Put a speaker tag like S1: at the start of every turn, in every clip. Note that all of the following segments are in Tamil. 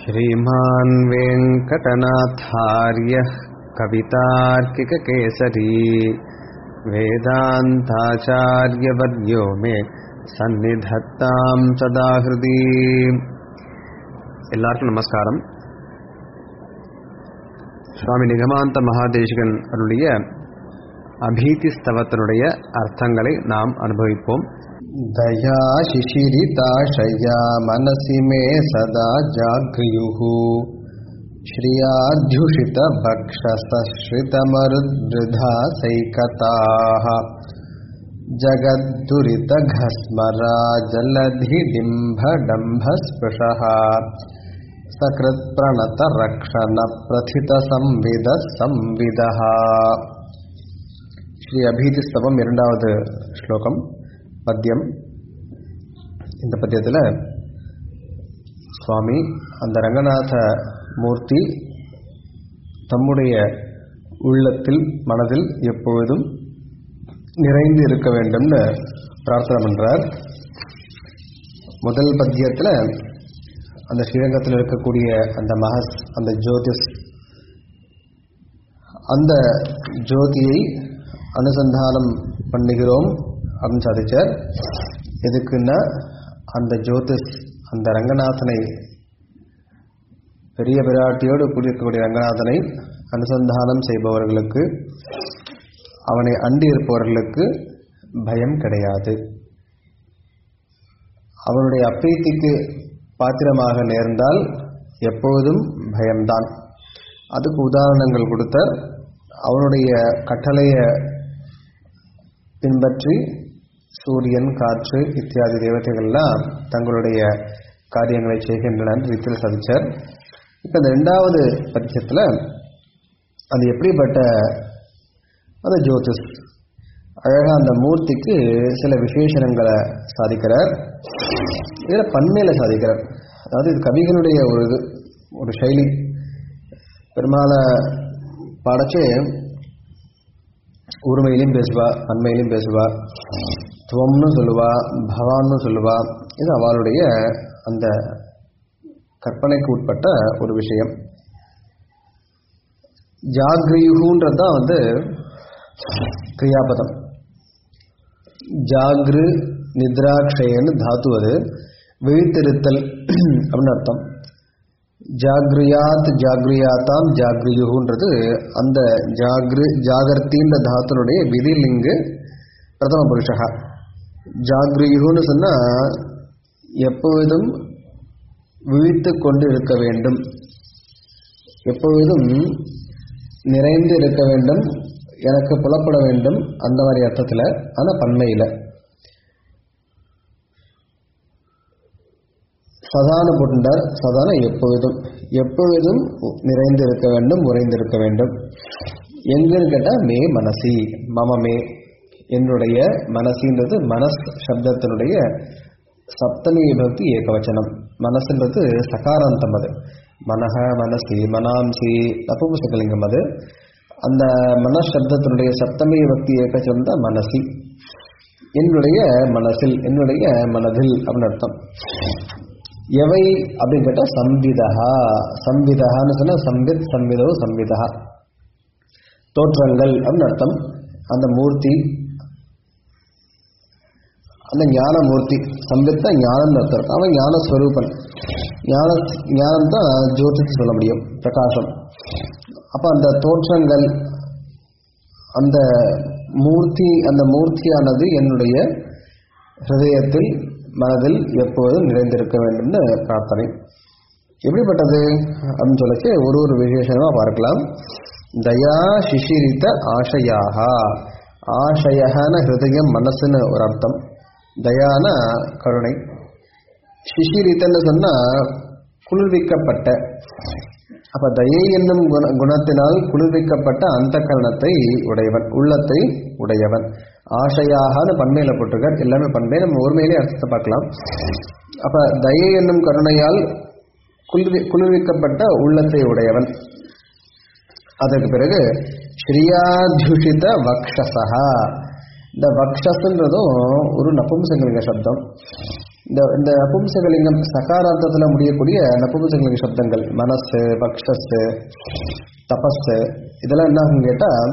S1: श्रीमान् वेङ्कटनाथार्यः कवितार्किककेसरी वेदान्ताचार्यवर्यो मे சந்நிதத்தாம் சதா ஹிருதி எல்லாருக்கும் நமஸ்காரம் சுவாமி நிகமாந்த மகாதேசிகன் அருளிய அபீதி ஸ்தவத்தினுடைய அர்த்தங்களை நாம் அனுபவிப்போம்
S2: दया शिशिरिताशया मनसि मे सदा जागृयुः श्रियाध्युषितभक्षसश्रितमरुद्वृधा सैकताः जगद्दुरितघस्मरा जलधिडिम्भडम्भस्पृशः सकृत्प्रणतरक्षणप्रथितसंविदः संविदः ஸ்ரீ அபீதிஸ்தவம் இரண்டாவது ஸ்லோகம் பத்தியம் இந்த பத்தியத்தில் சுவாமி அந்த ரங்கநாத மூர்த்தி தம்முடைய உள்ளத்தில் மனதில் எப்பொழுதும் நிறைந்து இருக்க வேண்டும்னு பிரார்த்தனை பண்றார் முதல் பத்தியத்தில் அந்த ஸ்ரீரங்கத்தில் இருக்கக்கூடிய அந்த மகஸ் அந்த ஜோதிஷ் அந்த ஜோதியை அனுசந்தானம் பண்ணுகிறோம் அப்படின்னு சாதிச்சார் எதுக்குன்னா அந்த ஜோதிஷ் அந்த ரங்கநாதனை பெரிய பிராட்டியோடு கூடியிருக்கக்கூடிய ரங்கநாதனை அனுசந்தானம் செய்பவர்களுக்கு அவனை அண்டி இருப்பவர்களுக்கு பயம் கிடையாது அவனுடைய அப்ரீத்திக்கு பாத்திரமாக நேர்ந்தால் எப்பொழுதும் பயம்தான் அதுக்கு உதாரணங்கள் கொடுத்த அவனுடைய கட்டளையை பின்பற்றி சூரியன் காற்று இத்தியாதி தேவதைகள்லாம் தங்களுடைய காரியங்களை செய்கின்றன ரீதியில் சாதிச்சார் இப்போ இந்த ரெண்டாவது பட்சத்தில் அது எப்படிப்பட்ட அந்த ஜோதிஷ் அழகாக அந்த மூர்த்திக்கு சில விசேஷணங்களை சாதிக்கிறார் இதில் பன்மையில் சாதிக்கிறார் அதாவது இது கவிகளுடைய ஒரு இது ஒரு சைலி பெருமாளை பாடச்சே உரிமையிலையும் பேசுவா அண்மையிலையும் பேசுவா துவம்னு சொல்லுவா பவான்னு சொல்லுவா இது அவளுடைய அந்த கற்பனைக்கு உட்பட்ட ஒரு விஷயம் ஜாக்ரியுன்றது தான் வந்து கிரியாபதம் ஜாக்ரு நித்ராக்ஷயன்னு தாத்து அது விழித்திருத்தல் அப்படின்னு அர்த்தம் ஜாக்ரியாத் ஜாக்ரியாத்தாம் ஜாக்ரியுன்றது அந்த ஜாக்ரு ஜாகர்த்தின்ற தாத்தனுடைய விதிலிங்கு பிரதம புருஷகா ஜாக்ரியுன்னு சொன்னால் எப்பொழுதும் விழித்து கொண்டு இருக்க வேண்டும் எப்பொழுதும் நிறைந்து இருக்க வேண்டும் எனக்கு புலப்பட வேண்டும் அந்த மாதிரி அர்த்தத்தில் ஆனால் பன்மையில் சதான போட்டுண்டார் சதான எப்பொழுதும் எப்பொழுதும் நிறைந்து இருக்க வேண்டும் உறைந்து இருக்க வேண்டும் எங்குன்னு கேட்டால் மே மனசி மம மே என்னுடைய மனசின்றது மனஸ் சப்தத்தினுடைய சப்தமி விபக்தி ஏகவச்சனம் மனசுன்றது சகாராந்தம் அது மனஹ மனசி மனாம்சி நபும்சகலிங்கம் அது அந்த மனசப்தத்தினுடைய சப்தமி விபக்தி ஏகவச்சனம் தான் மனசி என்னுடைய மனசில் என்னுடைய மனதில் அப்படின்னு அர்த்தம் எவை அப்படின்னு கேட்டால் சம்விதா சம்விதான்னு சொன்னால் சம்வித் சம்விதோ சம்விதா தோற்றங்கள் அப்படின்னு அர்த்தம் அந்த மூர்த்தி அந்த ஞான மூர்த்தி சம்வித் தான் ஞானம் அர்த்தம் அவன் ஞான ஸ்வரூபன் ஞான ஞானம் தான் ஜோதிச்சு சொல்ல முடியும் பிரகாசம் அப்போ அந்த தோற்றங்கள் அந்த மூர்த்தி அந்த மூர்த்தியானது என்னுடைய ஹிருதயத்தில் மனதில் எப்போதும் நிறைந்திருக்க வேண்டும்னு பிரார்த்தனை எப்படிப்பட்டது அப்படின்னு சொல்லச்சு ஒரு ஒரு விசேஷமாக பார்க்கலாம் தயா சிசிரித்த ஆசையாக ஆசையான ஹிருதயம் மனசுன்னு ஒரு அர்த்தம் தயான கருணை சிசிரித்தன்னு சொன்னால் குளிர்விக்கப்பட்ட அப்ப தயை என்னும் குண குணத்தினால் குளிர்விக்கப்பட்ட அந்த கரணத்தை உடையவன் உள்ளத்தை உடையவன் ஆசையாகனு பண்மையில போட்டிருக்கார் எல்லாமே பண்மை நம்ம ஒருமையிலே அர்த்தத்தை பார்க்கலாம் அப்ப தயை என்னும் கருணையால் குளிர்வி குளிர்விக்கப்பட்ட உள்ளத்தை உடையவன் அதற்கு பிறகு ஸ்ரீயாத்யுஷித வக்ஷசா இந்த வக்ஷஸ்ன்றதும் ஒரு நபும்சங்கலிங்க சப்தம் இந்த இந்த நபும்சகலிங்கம் சகாரார்த்தத்தில் முடியக்கூடிய நபும்சகலிங்க சப்தங்கள் மனசு பக்ஷஸ் தபஸ் இதெல்லாம் என்ன ஆகும் கேட்டால்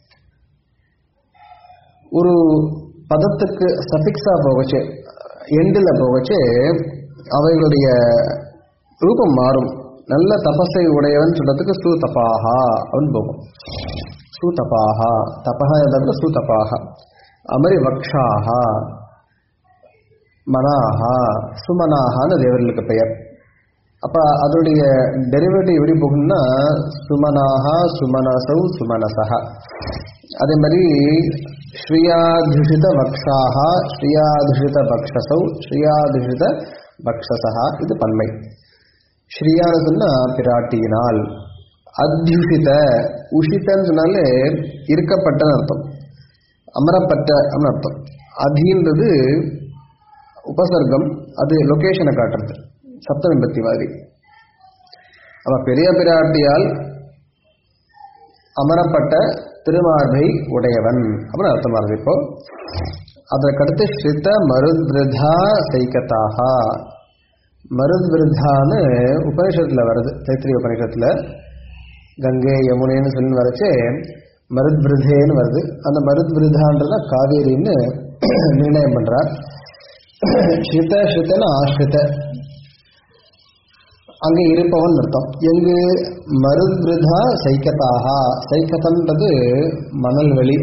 S2: ஒரு பதத்துக்கு சஃபிக்ஸாக போகச்சு எண்டில் போகச்சு அவைகளுடைய ரூபம் மாறும் நல்ல தபஸை உடையவன் சொல்றதுக்கு சூதபாகா அப்படின்னு போகும் சூதபாகா தபஹா என்றதுக்கு சூதபாகா அது மாதிரி வக்ஷாகா மனாஹா சுமனாகான்னு தேவர்களுக்கு பெயர் அப்ப அதோடைய டெரிவேட்டிவ் எப்படி போகும்னா சுமனாகா சுமனசௌ சுமனசஹ அதே மாதிரி ஸ்ரீயாதிஷித வக்ஷாகா ஸ்ரீயாதிஷித பக்ஷசௌ ஸ்ரீயாதிஷித பக்ஷசஹா இது பன்மை ஸ்ரீயான்னு சொன்னா பிராட்டியினால் அத்யுஷித உஷிதன்னு சொன்னாலே இருக்கப்பட்டன்னு அர்த்தம் அமரப்பட்ட அப்படின்னு அர்த்தம் அதின்றது உபசர்க்கம் அது லொகேஷனை காட்டுறது சப்தவிபக்தி மாதிரி அப்ப பெரிய பிராட்டியால் அமரப்பட்ட திருமார்பை உடையவன் அப்படின்னு அர்த்தம் வருது இப்போ அதற்கடுத்து ஸ்ரித மருத்விருதா சைக்கதாக மருத்விருதான்னு உபனிஷத்துல வருது தைத்திரிய உபனிஷத்துல கங்கை யமுனைன்னு சொல்லி வரைச்சு மருத்விருதேன்னு வருது அந்த மருத்விருதான்றத காவேரின்னு நிர்ணயம் பண்றார் ஸ்ரித ஸ்ரிதன ஆஸ்ரித அங்கே இருப்பவன் அர்த்தம் எங்கு மருத்விருதா சைக்கதாக சைக்கதன்றது மணல்வெளி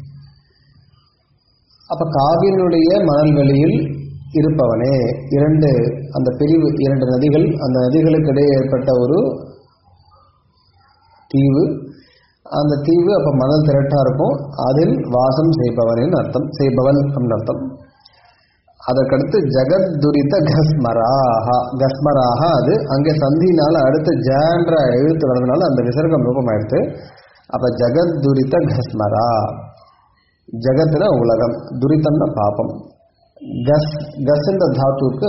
S2: அப்ப காவிரியுடைய மணல்வெளியில் இருப்பவனே இரண்டு அந்த பிரிவு இரண்டு நதிகள் அந்த நதிகளுக்கு இடையே ஏற்பட்ட ஒரு தீவு அந்த தீவு அப்ப மணல் திரட்டா இருக்கும் அதில் வாசம் செய்பவனின் அர்த்தம் செய்பவன் அப்படின்னு அர்த்தம் அதற்கடுத்து ஜெகத் துரித கஸ்மராக கஸ்மராக அது அங்கே சந்தினால அடுத்து ஜன்ற எழுத்து வர்றதுனால அந்த விசர்க்கம் ரூபமாயிடுது அப்ப ஜெகத் துரித கஸ்மரா ஜெகத்னா உலகம் துரிதம்னா பாபம் கஸ் கஸ்ன்ற தாத்துக்கு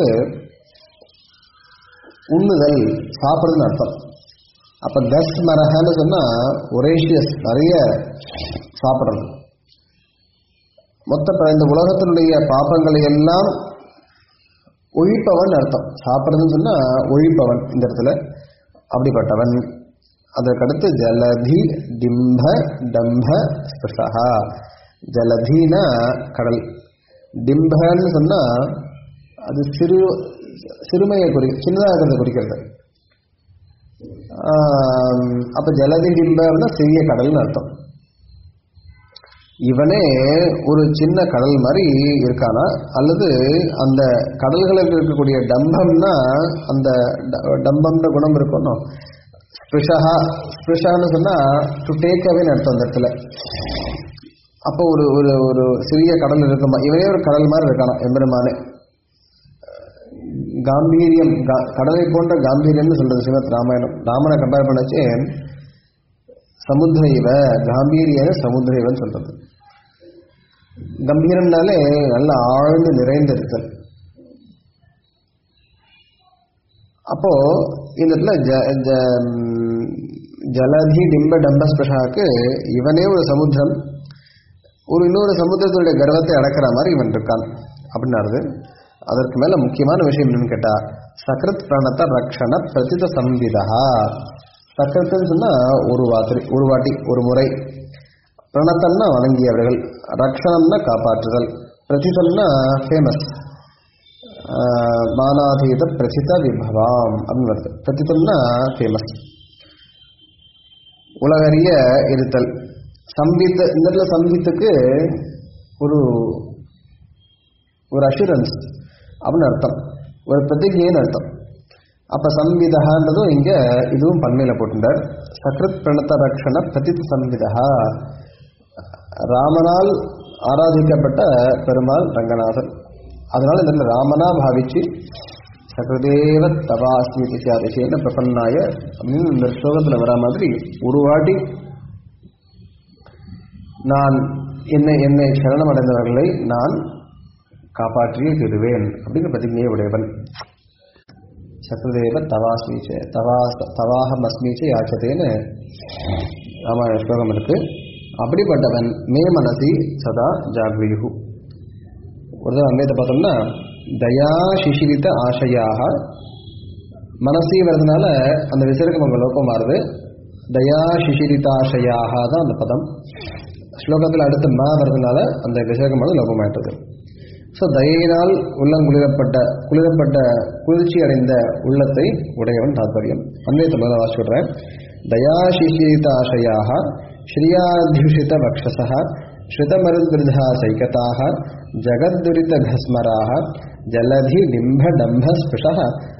S2: உண்ணுதல் சாப்பிடுறதுன்னு அர்த்தம் அப்ப கஸ் மரகன்னு சொன்னா ஒரேஷியஸ் நிறைய சாப்பிடுறது மொத்த ப- இந்த உலகத்தினுடைய பாப்பங்களை எல்லாம் ஒழிப்பவன் அர்த்தம் சாப்பிடுறதுன்னு சொன்னா ஒழிப்பவன் இந்த இடத்துல அப்படிப்பட்டவன் அதற்கடுத்து ஜலதி டிம்ப டம்ப ஸ்பிருஷா ஜலதினா கடல் டிம்பன்னு சொன்னா அது சிறு சிறுமையை குறி சின்னதாக இருக்கிறத குறிக்கிறது ஆம், அப்ப ஜலதி டிம்பம்னா சிறிய கடல்னு அர்த்தம் இவனே ஒரு சின்ன கடல் மாதிரி இருக்கானா அல்லது அந்த கடல்களுக்கு இருக்கக்கூடிய டம்பம்னா அந்த ட- டம்பம்ன்ற குணம் இருக்கணும் ஸ்பிருஷா ஸ்பிருஷான்னு சொன்னா டு டேக் அவேன்னு அர்த்தம் அந்த இடத்துல அப்போ ஒரு ஒரு ஒரு சிறிய கடல் இருக்குமா இவனே ஒரு கடல் மாதிரி இருக்கானா எம்பெருமானே காம்பீரியம் கா- கடலை போன்ற காம்பீரியம்னு சொல்றது ஸ்ரீமத் ராமாயணம் ராமனை கம்பேர் பண்ணச்சு சமுத்திர இவ காம்பீரியன சமுத்திர இவன்னு சொல்றது கம்பீரம்னாலே நல்ல ஆழ்ந்து நிறைந்திருத்தல் அப்போ இந்த இடத்துல ஜ- ஜ- ம், ஜலதி டிம்ப டம்ப ஸ்பெஷாக்கு இவனே ஒரு சமுத்திரம் ஒரு இன்னொரு சமுத்திரத்துடைய கர்வத்தை அடக்கிற மாதிரி இவன் இருக்கான் அப்படின்னாரு அதற்கு மேல முக்கியமான விஷயம் என்னன்னு கேட்டா சக்ரத் பிரணத்த ரக்ஷண பிரதித சம்விதா சக்கரத்துன்னு சொன்னா ஒரு வாத்திரி ஒரு வாட்டி ஒரு முறை பிரணத்தம்னா வணங்கியவர்கள் ரக்ஷணம்னா காப்பாற்றுதல் பிரதிதம்னா ஃபேமஸ் மானாதீத பிரசித விபவாம் அப்படின்னு வருது பிரதிதம்னா ஃபேமஸ் உலகறிய இருத்தல் சம்பித் இந்த இடத்துல சம்பித்துக்கு ஒரு ஒரு அஷூரன்ஸ் அப்படின்னு அர்த்தம் ஒரு பிரதிஜைன்னு அர்த்தம் அப்ப சம்விதகான்றதும் இங்க இதுவும் பன்மையில போட்டுட்டார் சக்ரத் பிரணத்த ரக்ஷண பிரதித் சம்விதா ராமனால் ஆராதிக்கப்பட்ட பெருமாள் ரங்கநாதன் அதனால இந்த இடத்துல ராமனா பாவிச்சு சகதேவ தபாஸ்மி தியாதிசேன பிரபன்னாய அப்படின்னு இந்த ஸ்லோகத்துல வரா மாதிரி ஒரு வாட்டி நான் என்னை என்னை சரணம் அடைந்தவர்களை நான் காப்பாற்றியே தருவேன் அப்படின்னு பிரதிஜையை உடையவன் சத்ருதேவ தவாஸ்மீச்ச தவா தவாகம் அஸ்மீச்ச யாச்சதேன்னு ராமாயண ஸ்லோகம் இருக்கு அப்படிப்பட்டவன் மே மனசி சதா ஜாக்வியுகு ஒரு தடவை அங்கேயத்தை பார்த்தோம்னா தயா சிசிரித்த ஆசையாக மனசி வர்றதுனால அந்த விசர்க்கம் அங்கே லோகம் மாறுது தயா சிசிரிதாசையாக தான் அந்த பதம் ஸ்லோகத்தில் அடுத்து ம வர்றதுனால அந்த விசர்க்கம் வந்து லோகமாயிட்டது ஸோ தயினால் உள்ளம் குளிரப்பட்ட குளிரப்பட்ட குளிர்ச்சி அடைந்த உள்ளத்தை உடையவன் தாத்பரியம் அன்னையத்தை முதல்ல வாசிடுறேன் दयाशिशीताशयाः श्रियाध्युषितवक्षसः श्रुतमरुद्वृधा सैकताः जगद्दुरितघस्मराः जलधिडिम्भडम्भस्पृशः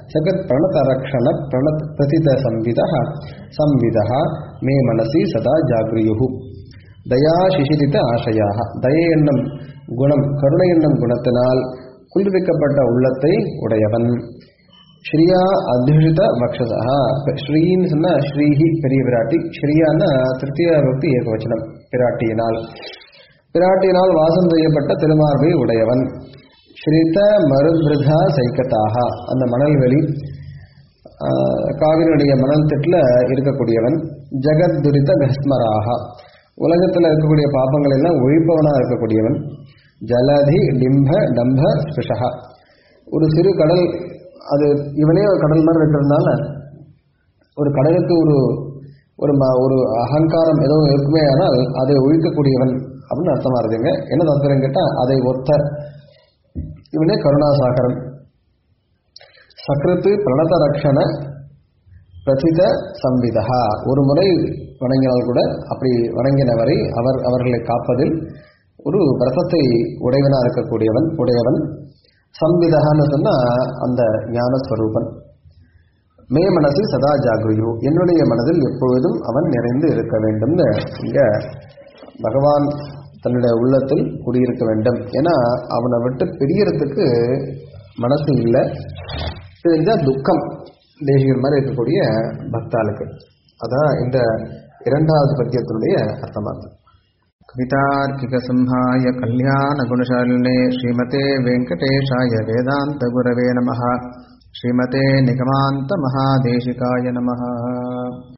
S2: सकत्प्रणतरक्षणप्रणप्रथितसंविदः संविदः मे मनसि सदा जागृयुः தயாசிசிரித்த ஆசையாக தயை என்னும் குணம் கருணை என்னும் குணத்தினால் குளிர்விக்கப்பட்ட உள்ளத்தை உடையவன் ஸ்ரீயா அத்யுஷித வக்ஷதா ஸ்ரீன்னு சொன்னா ஸ்ரீஹி பெரிய பிராட்டி ஸ்ரீயான்னா திருத்திய பக்தி ஏகவச்சனம் பிராட்டியினால் பிராட்டியினால் வாசம் செய்யப்பட்ட திருமார்பை உடையவன் ஸ்ரீத மருபிருதா சைக்கத்தாக அந்த மணல்வெளி காவிரியுடைய மணல் திட்டில் இருக்கக்கூடியவன் ஜெகத் துரித பஸ்மராக உலகத்தில் இருக்கக்கூடிய பாப்பங்கள் எல்லாம் ஒழிப்பவனாக இருக்கக்கூடியவன் ஜலதி டிம்ப டம்ப ஸ்பிருஷா ஒரு சிறு கடல் அது இவனே ஒரு கடல் மாதிரி இருக்கிறதுனால ஒரு கடலுக்கு ஒரு ஒரு ம- ஒரு அகங்காரம் ஏதோ இருக்குமே ஆனால் அதை ஒழிக்கக்கூடியவன் அப்படின்னு அர்த்தமா இருக்குங்க என்ன தாத்பரியம் கேட்டால் அதை ஒத்த இவனே கருணாசாகரன் சக்ரத்து பிரணத ரக்ஷண பிரசித சம்விதா ஒரு முறை வணங்கினால் கூட அப்படி வணங்கினவரை அவர் அவர்களை காப்பதில் ஒரு பிரசத்தை உடையவனா இருக்கக்கூடியவன் உடையவன் சம்விதகான்னு சொன்னா அந்த ஞானஸ்வரூபன் மே மனசு சதா ஜாகிரயு என்னுடைய மனதில் எப்பொழுதும் அவன் நிறைந்து இருக்க வேண்டும்னு இங்க பகவான் தன்னுடைய உள்ளத்தில் குடியிருக்க வேண்டும் ஏன்னா அவனை விட்டு பிரியறதுக்கு மனசு இல்லை தெரிஞ்சா துக்கம் தேசிகர் மாதிரி இருக்கக்கூடிய பக்தாளுக்கு அதான் இந்த இரண்டாவது பத்தியத்தினுடைய அர்த்தமாகும்
S1: कवितार्किकसंहाय कल्याणगुणशालिने श्रीमते वेङ्कटेशाय वेदान्तगुरवे नमः श्रीमते निगमान्तमहादेशिकाय नमः